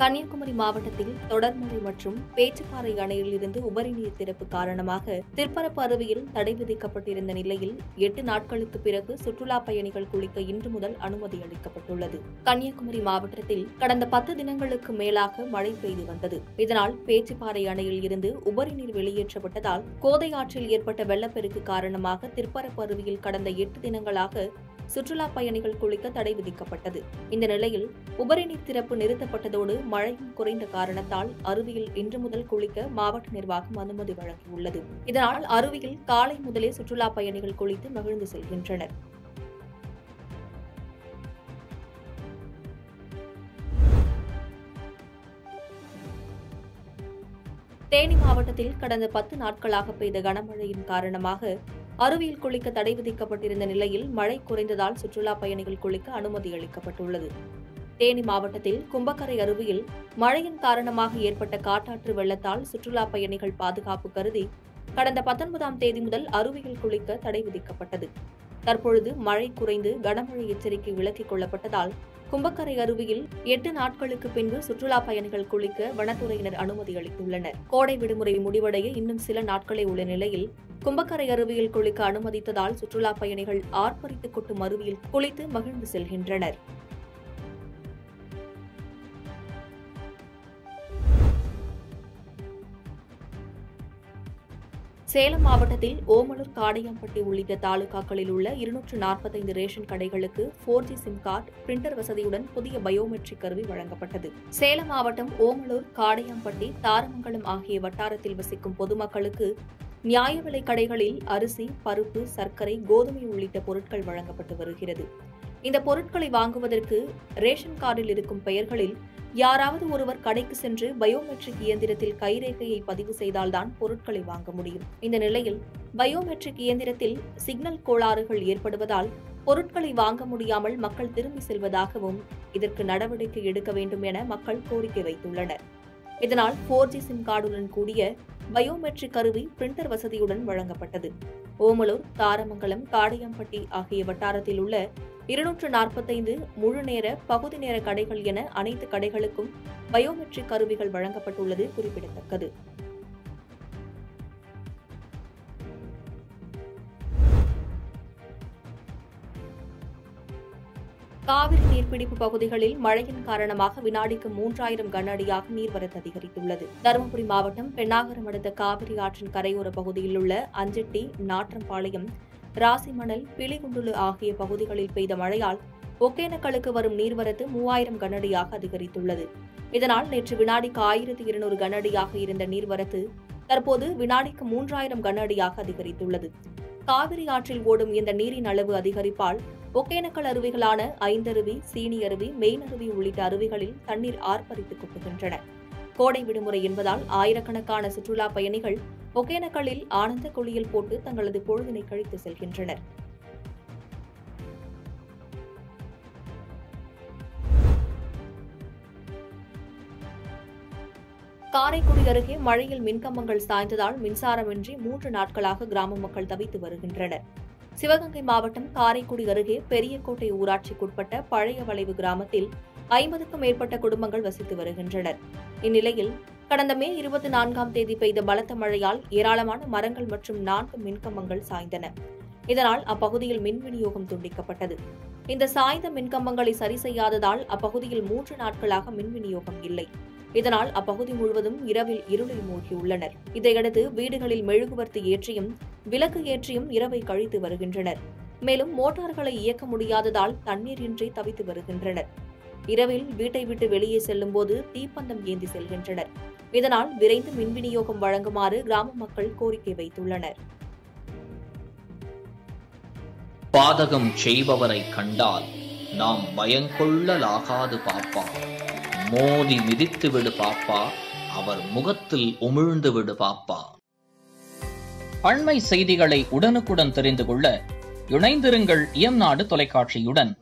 கன்னியாகுமரி மாவட்டத்தில் தொடர் மழை மற்றும் பேச்சுப்பாறை அணையில் இருந்து உபரி நீர் திறப்பு காரணமாக திற்பரப்பு அருவியில் தடை விதிக்கப்பட்டிருந்த நிலையில் எட்டு நாட்களுக்கு பிறகு சுற்றுலா பயணிகள் குளிக்க இன்று முதல் அனுமதி அளிக்கப்பட்டுள்ளது கன்னியாகுமரி மாவட்டத்தில் கடந்த பத்து தினங்களுக்கு மேலாக மழை பெய்து வந்தது இதனால் பேச்சுப்பாறை அணையில் இருந்து உபரி நீர் வெளியேற்றப்பட்டதால் கோதை ஆற்றில் ஏற்பட்ட வெள்ளப்பெருக்கு காரணமாக திற்பரப்பு அருவியில் கடந்த எட்டு தினங்களாக சுற்றுலா பயணிகள் குளிக்க தடை விதிக்கப்பட்டது இந்த நிலையில் உபரி நீர் திறப்பு நிறுத்தப்பட்டதோடு மழையும் குறைந்த காரணத்தால் அருவியில் இன்று முதல் குளிக்க மாவட்ட நிர்வாகம் அனுமதி வழங்கியுள்ளது இதனால் அருவியில் காலை முதலே சுற்றுலா பயணிகள் குளித்து மகிழ்ந்து செல்கின்றனர் தேனி மாவட்டத்தில் கடந்த பத்து நாட்களாக பெய்த கனமழையின் காரணமாக அருவியில் குளிக்க தடை விதிக்கப்பட்டிருந்த நிலையில் மழை குறைந்ததால் சுற்றுலா பயணிகள் குளிக்க அனுமதி அளிக்கப்பட்டுள்ளது தேனி மாவட்டத்தில் கும்பக்கரை அருவியில் மழையின் காரணமாக ஏற்பட்ட காட்டாற்று வெள்ளத்தால் சுற்றுலா பயணிகள் பாதுகாப்பு கருதி கடந்த பத்தொன்பதாம் தேதி முதல் அருவியில் குளிக்க தடை விதிக்கப்பட்டது தற்பொழுது மழை குறைந்து கனமழை எச்சரிக்கை விலக்கிக் கொள்ளப்பட்டதால் கும்பக்கரை அருவியில் எட்டு நாட்களுக்கு பின்பு சுற்றுலா பயணிகள் குளிக்க வனத்துறையினர் அனுமதி அளித்துள்ளனர் கோடை விடுமுறை முடிவடைய இன்னும் சில நாட்களே உள்ள நிலையில் கும்பக்கரை அருவியில் குளிக்க அனுமதித்ததால் சுற்றுலா பயணிகள் ஆர்ப்பரித்து கொட்டும் அருவியில் குளித்து மகிழ்ந்து செல்கின்றனர் சேலம் மாவட்டத்தில் ஓமலூர் காடையாம்பட்டி உள்ளிட்ட தாலுகாக்களில் உள்ள இருநூற்று நாற்பத்தைந்து ரேஷன் கடைகளுக்கு four G SIM card printer வசதியுடன் புதிய பயோமெட்ரிக் கருவி வழங்கப்பட்டது சேலம் மாவட்டம் ஓமலூர் காடையாம்பட்டி தாரமங்கலம் ஆகிய வட்டாரத்தில் வசிக்கும் பொதுமக்களுக்கு நியாய விலைக் கடைகளில் அரிசி பருப்பு சர்க்கரை கோதுமை உள்ளிட்ட பொருட்கள் வழங்கப்பட்டு வருகிறது இந்த பொருட்களை வாங்குவதற்கு ரேஷன் கார்டில் இருக்கும் பெயர்களில் யாராவது ஒருவர் கடைக்கு சென்று பயோமெட்ரிக் இயந்திரத்தில் கைரேகையை பதிவு செய்தால்தான் பொருட்களை வாங்க முடியும் இந்த நிலையில் பயோமெட்ரிக் இயந்திரத்தில் சிக்னல் கோளாறுகள் ஏற்படுவதால் பொருட்களை வாங்க முடியாமல் மக்கள் திரும்பி செல்வதாகவும் இதற்கு நடவடிக்கை எடுக்க வேண்டும் என மக்கள் கோரிக்கை வைத்துள்ளனர் இதனால் போர் ஜி சிம் கார்டுடன் கூடிய பயோமெட்ரிக் கருவி பிரிண்டர் வசதியுடன் வழங்கப்பட்டது ஓமலூர் தாரமங்கலம் காடையம்பட்டி ஆகிய வட்டாரத்தில் உள்ள இருநூற்று நாற்பத்தைந்து முழு நேர பகுதி நேர கடைகள் என அனைத்து கடைகளுக்கும் பயோமெட்ரிக் கருவிகள் வழங்கப்பட்டுள்ளது குறிப்பிடத்தக்கது காவிரி நீர்பிடிப்பு பகுதிகளில் மழையின் காரணமாக வினாடிக்கு மூன்றாயிரம் கன அடியாக நீர்வரத்து அதிகரித்துள்ளது தருமபுரி மாவட்டம் பெண்ணாகரம் அடுத்த காவிரி ஆற்றின் கரையோர பகுதியில் உள்ள அஞ்சட்டி நாற்றம்பாளையம் ராசிமணல் பிலிகுண்டுலு ஆகிய பகுதிகளில் பெய்த மழையால் ஒகேனக்கலுக்கு வரும் நீர்வரத்து மூவாயிரம் கனஅடியாக அதிகரித்துள்ளது இதனால் நேற்று வினாடிக்கு ஆயிரத்தி இருநூறு கனஅடியாக இருந்த நீர்வரத்து தற்போது வினாடிக்கு மூன்றாயிரம் கனஅடியாக அதிகரித்துள்ளது காவிரி ஆற்றில் ஓடும் இந்த நீரின் அளவு அதிகரிப்பால் ஒகேனக்கல் அருவிகளான ஐந்தருவி சீனி அருவி மெயின் அருவி உள்ளிட்ட அருவிகளில் தண்ணீர் ஆர்ப்பரித்து கொட்டுகின்றன கோடை விடுமுறை என்பதால் ஆயிரக்கணக்கான சுற்றுலா பயணிகள் ஒகேனக்கல்லில் ஆனந்த குளியல் போட்டு தங்களது பொழுதினை கழித்து செல்கின்றனர் காரைக்குடி அருகே மழையில் மின்கம்பங்கள் சாய்ந்ததால் மின்சாரமின்றி மூன்று நாட்களாக கிராம மக்கள் தவித்து வருகின்றனர் சிவகங்கை மாவட்டம் காரைக்குடி அருகே பெரியக்கோட்டை ஊராட்சிக்குட்பட்ட பழைய வளைவு கிராமத்தில் ஐம்பதுக்கும் மேற்பட்ட குடும்பங்கள் வசித்து வருகின்றனர் இந்நிலையில் கடந்த மே இருபத்தி நான்காம் தேதி பெய்த பலத்த மழையால் ஏராளமான மரங்கள் மற்றும் நான்கு மின்கம்பங்கள் சாய்ந்தன இதனால் அப்பகுதியில் மின் விநியோகம் துண்டிக்கப்பட்டது இந்த சாய்ந்த மின்கம்பங்களை சரி செய்யாததால் அப்பகுதியில் மூன்று நாட்களாக மின் விநியோகம் இல்லை இதனால் அப்பகுதி முழுவதும் இரவில் இருளில் மூழ்கியுள்ளனர் இதையடுத்து வீடுகளில் மெழுகுவர்த்தி ஏற்றியும் விளக்கு ஏற்றியும் இரவை கழித்து வருகின்றனர் மேலும் மோட்டார்களை இயக்க முடியாததால் தண்ணீர் இன்றி தவித்து வருகின்றனர் இரவில் வீட்டை விட்டு வெளியே செல்லும்போது தீப்பந்தம் ஏந்தி செல்கின்றனர் இதனால் விரைந்து மின் விநியோகம் வழங்குமாறு கிராம மக்கள் கோரிக்கை வைத்துள்ளனர் பாதகம் செய்பவரை கண்டால் நாம் பயங்கொள்ளலாகாது பாப்பா மோதி மிதித்து விடு பாப்பா அவர் முகத்தில் உமிழ்ந்து விடு பாப்பா அண்மை செய்திகளை உடனுக்குடன் தெரிந்து கொள்ள இணைந்திருங்கள் இயம்நாடு தொலைக்காட்சியுடன்